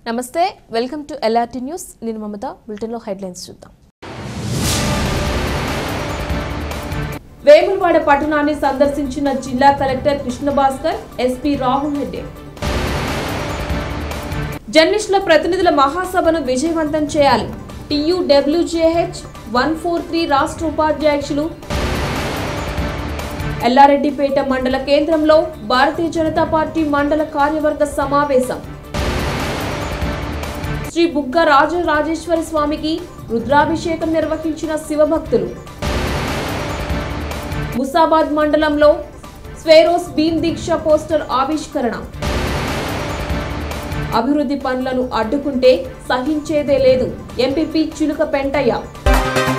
నమస్తే welcome to LRT news నేను మమత బులెటిన్లో హెడ్లైన్స్ చూద్దాం వేములవాడ పట్టణాన్ని సందర్శించిన జిల్లా కలెక్టర్ కృష్ణభాస్కర్ ఎస్పీ రాహుల్ రెడ్డి జర్నలిస్టుల ప్రతినిధుల మహాసభను విజయవంతం చేయాలి టీయూడబ్ల్యూజేహెచ్ వన్ ఫోర్ త్రీ రాష్ట్ర ఉపాధ్యక్షులు ఎల్లారెడ్డిపేట మండల కేంద్రంలో భారతీయ జనతా పార్టీ మండల కార్యవర్గ సమావేశం శ్రీ బుగ్గ రాజరాజేశ్వర స్వామికి రుద్రాభిషేకం నిర్వహించిన శివభక్తులు ముసాబాద్ మండలంలో స్వేరోస్ భీమ్ దీక్ష పోస్టర్ ఆవిష్కరణ అభివృద్ధి పనులను అడ్డుకుంటే సహించేదే లేదు ఎంపీపీ చిలుక పెంటయ్య